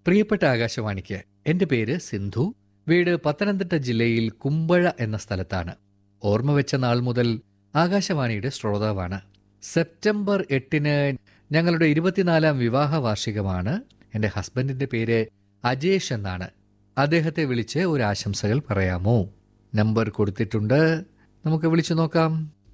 പ്രിയപ്പെട്ട ആകാശവാണിക്ക് എന്റെ പേര് സിന്ധു വീട് പത്തനംതിട്ട ജില്ലയിൽ കുമ്പഴ എന്ന സ്ഥലത്താണ് ഓർമ്മ വെച്ച നാൾ മുതൽ ആകാശവാണിയുടെ ശ്രോതാവാണ് സെപ്റ്റംബർ എട്ടിന് ഞങ്ങളുടെ ഇരുപത്തിനാലാം വിവാഹ വാർഷികമാണ് എന്റെ ഹസ്ബൻഡിന്റെ പേര് അജേഷ് എന്നാണ് അദ്ദേഹത്തെ വിളിച്ച് ഒരു ആശംസകൾ പറയാമോ നമ്പർ കൊടുത്തിട്ടുണ്ട് നമുക്ക് വിളിച്ചു നോക്കാം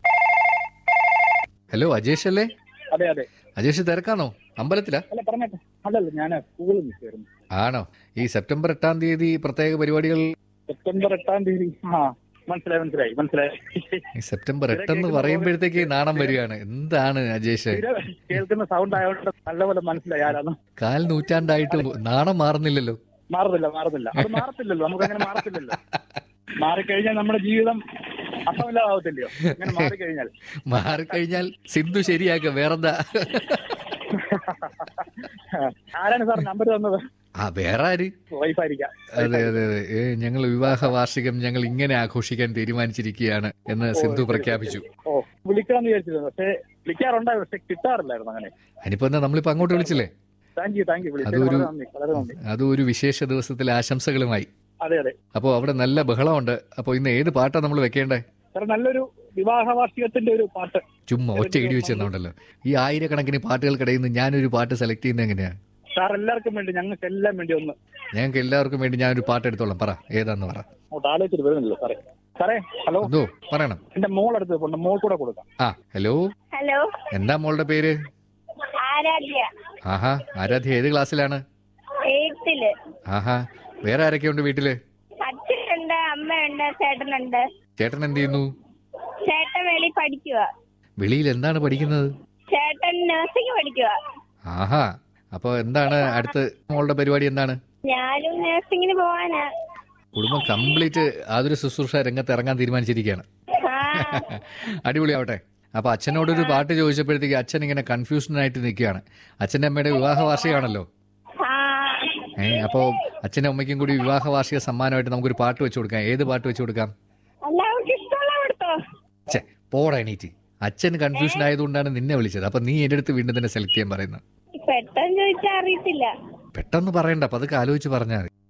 ഹലോ അജേഷ് അല്ലേ അതെ അതെ അജേഷ് തിരക്കാണോ അമ്പലത്തിലാ അല്ല പറഞ്ഞേട്ടെ അല്ലല്ല ഞാൻ സ്കൂളിൽ നിൽക്കായിരുന്നു ആണോ ഈ സെപ്റ്റംബർ എട്ടാം തീയതി പ്രത്യേക പരിപാടികൾ സെപ്റ്റംബർ എട്ടാം തീയതി ആ മനസ്സിലായി മനസ്സിലായി മനസ്സിലായി ഈ സെപ്റ്റംബർ എട്ടെന്ന് പറയുമ്പോഴത്തേക്ക് നാണം വരികയാണ് എന്താണ് അജേഷ് ഇത് കേൾക്കുന്ന സൗണ്ട് ആയതുകൊണ്ട് നല്ലപോലെ മനസ്സിലായി ആരാന്ന് കാൽ നൂറ്റാണ്ടായിട്ട് നാണം മാറുന്നില്ലല്ലോ മാറുന്നില്ല മാറുന്നില്ല അത് മാറത്തില്ലല്ലോ നമുക്ക് അങ്ങനെ മാറത്തില്ലല്ലോ മാറിക്കഴിഞ്ഞാൽ നമ്മുടെ ജീവിതം അർത്ഥമില്ലാതാവത്തില്ലയോ അങ്ങനെ മാറിക്കഴിഞ്ഞാൽ മാറിക്കഴിഞ്ഞാൽ സിന്ധു ശരിയാക്ക വേറെന്താ ആരാണ് സാർ നമ്പർ തന്നത് ആ വേറെ ആര് വൈഫായിരിക്കാം അതെ അതെ അതെ ഏ, ഞങ്ങൾ വിവാഹ വാർഷികം ഞങ്ങൾ ഇങ്ങനെ ആഘോഷിക്കാൻ തീരുമാനിച്ചിരിക്കുകയാണ് എന്ന് സിന്ധു പ്രഖ്യാപിച്ചു ഓ വിളിക്കാന്ന് വിചാരിച്ചിരുന്നു പക്ഷേ വിളിക്കാറുണ്ടായിരുന്നു പക്ഷെ കിട്ടാറില്ലായിരുന്നു അങ്ങനെ അതിനിപ്പോ എന്താ നമ്മളിപ്പോ അങ്ങോട്ട് വിളിച്ചില്ലേ താങ്ക് യു താങ്ക് യു വിളിച്ചത് അതൊരു- വളരെ നന്ദി വളരെ നന്ദി അതും ഒരു വിശേഷ ദിവസത്തിലെ ആശംസകളുമായി അതെ അതെ അപ്പോൾ അവിടെ നല്ല ബഹളമുണ്ട് അപ്പോൾ ഇന്ന് ഏത് പാട്ടാ നമ്മൾ വെക്കേണ്ടേ സാർ നല്ലൊരു വിവാഹ വാർഷികത്തിന്റെ ഒരു പാട്ട് ചുമ്മാ ഒറ്റ ഇടി വെച്ച് തന്നോണ്ടല്ലോ ഈ ആയിരക്കണക്കിന് പാട്ടുകൾക്കിടയിൽ നിന്ന് ഞാനൊരു പാട്ട് സെലക്ട് ചെയ്യുന്നത് എങ്ങനെയാ സാർ എല്ലാവർക്കും വേണ്ടി ഞങ്ങൾക്ക് എല്ലാം വേണ്ടി ഒന്ന് ഞങ്ങൾക്ക് എല്ലാവർക്കും വേണ്ടി ഞാനൊരു പാട്ട് എടുത്തോളാം പറ ഏതാന്ന് പറ അങ്ങോട്ട് ആലോചിച്ചിട്ട് വരുന്നില്ല സാറേ സാറേ ഹലോ എന്തോ പറയണം എന്റെ മോൾ അടുത്ത് പോണ്ട് മോൾ കൂടെ കൊടുക്കാം ആ ഹലോ ഹലോ എന്താ മോളുടെ പേര് ആരാധ്യ ആഹാ ആരാധ്യ ഏത് ക്ലാസ്സിലാണ് എയ്ത്തില് ആഹാ വേറെ ആരൊക്കെയുണ്ട് വീട്ടില് അച്ഛനുണ്ട് അമ്മയുണ്ട് ചേട്ടനുണ്ട് ചേട്ടൻ എന്ത് ചെയ്യുന്നു ചേട്ടൻ വെളി പഠിക്കുക വെളിയിൽ എന്താണ് പഠിക്കുന്നത് ചേട്ടൻ നഴ്സിംഗ് പഠിക്കുക ആഹാ അപ്പോൾ എന്താണ് അടുത്ത് മോളുടെ പരിപാടി എന്താണ് ഞാനും നഴ്സിംഗിന് പോവാനാ കുടുംബം കംപ്ലീറ്റ് ആതൊരു ശുശ്രൂഷ രംഗത്ത് ഇറങ്ങാൻ തീരുമാനിച്ചിരിക്കുകയാണ് ആ അടിപൊളിയാവട്ടെ അപ്പൊ അച്ഛനോടൊരു പാട്ട് ചോദിച്ചപ്പോഴത്തേക്ക് അച്ഛൻ ഇങ്ങനെ കൺഫ്യൂഷനായിട്ട് നിൽക്കുകയാണ് അച്ഛൻ്റെ അമ്മയുടെ വിവാഹ വാർഷികമാണല്ലോ ആ ഏ അപ്പോൾ അച്ഛനും അമ്മയ്ക്കും കൂടി വിവാഹ വാർഷിക സമ്മാനമായിട്ട് നമുക്കൊരു പാട്ട് വെച്ചു കൊടുക്കാം ഏത് പാട്ട് വെച്ചു കൊടുക്കാം എല്ലാവർക്കും ഇഷ്ടമുള്ള കൊടുത്തോ ഛേ പോടാ എണീറ്റ് അച്ഛൻ കൺഫ്യൂഷൻ ആയതുകൊണ്ടാണ് നിന്നെ വിളിച്ചത് അപ്പൊ നീ എൻ്റെ അടുത്ത് വീണ്ടും തന്നെ സെലക്ട് ചെയ്യാൻ പറയുന്നത് പെട്ടെന്ന് ചോദിച്ചാൽ അറിയത്തില്ല പെട്ടെന്ന് പറയണ്ട അപ്പൊ അതൊക്കെ ആലോചിച്ച് പറഞ്ഞാൽ മതി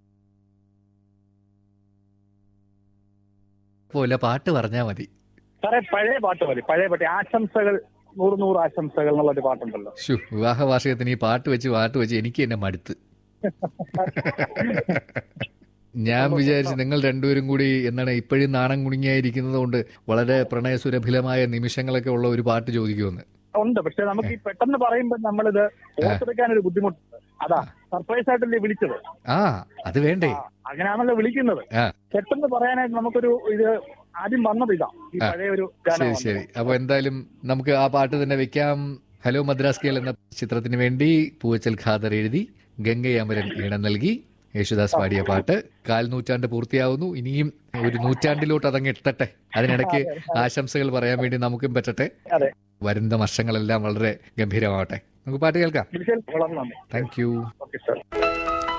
പോലെ പാട്ട് പറഞ്ഞാൽ മതി സാറേ പഴയ പാട്ട് മതി പഴയ പാട്ട് ആശംസകൾ നൂറ് നൂറ് ആശംസകൾ എന്നുള്ള ഒരു പാട്ടുണ്ടല്ലോ ഷു വിവാഹ വാർഷികത്തിന് ഈ പാട്ട് വെച്ച് പാട്ട് വെച്ച് എനിക്ക് എന്നെ മടുത്ത് ഞാൻ വിചാരിച്ചു നിങ്ങൾ രണ്ടുപേരും കൂടി എന്താണ് ഇപ്പോഴും നാണം കുണുങ്ങിയായിരിക്കുന്നത് കൊണ്ട് വളരെ പ്രണയസുരഭിലമായ നിമിഷങ്ങളൊക്കെ ഉള്ള ഒരു പാട്ട് ചോദിക്കുമെന്ന് ഉണ്ട് പക്ഷെ നമുക്ക് ഈ പെട്ടെന്ന് പറയുമ്പോൾ നമ്മളിത് ഓർത്തെടുക്കാൻ ഒരു ബുദ്ധിമുട്ടുണ്ട് അതാ സർപ്രൈസ് ആയിട്ടല്ലേ വിളിച്ചത് ആ അത് വേണ്ടേ ആ, അങ്ങനെയാണല്ലോ വിളിക്കുന്നത് ആ. പെട്ടെന്ന് പറയാനായിട്ട് നമുക്കൊരു ഇത് ആദ്യം വന്നത് ഇതാ ഈ ആ. പഴയ ഒരു ശരി ഗാനം ശരി അപ്പൊ എന്തായാലും നമുക്ക് ആ പാട്ട് തന്നെ വെക്കാം ഹലോ മദ്രാസ് കേൾ എന്ന ചിത്രത്തിന് വേണ്ടി പൂവച്ചൽ ഖാദർ എഴുതി ഗംഗയമരൻ ഈണം നൽകി യേശുദാസ് പാടിയ പാട്ട് കാൽ നൂറ്റാണ്ട് പൂർത്തിയാവുന്നു ഇനിയും ഒരു നൂറ്റാണ്ടിലോട്ട് അതങ്ങ് എത്തട്ടെ അതിനിടയ്ക്ക് ആശംസകൾ പറയാൻ വേണ്ടി നമുക്കും പറ്റട്ടെ അതെ. വരുന്ന വർഷങ്ങളെല്ലാം വളരെ ഗംഭീരമാവട്ടെ നമുക്ക് പാട്ട് കേൾക്കാം വിളിച്ചാൽ വളരെ നന്ദി താങ്ക് യു ഓക്കെ സാർ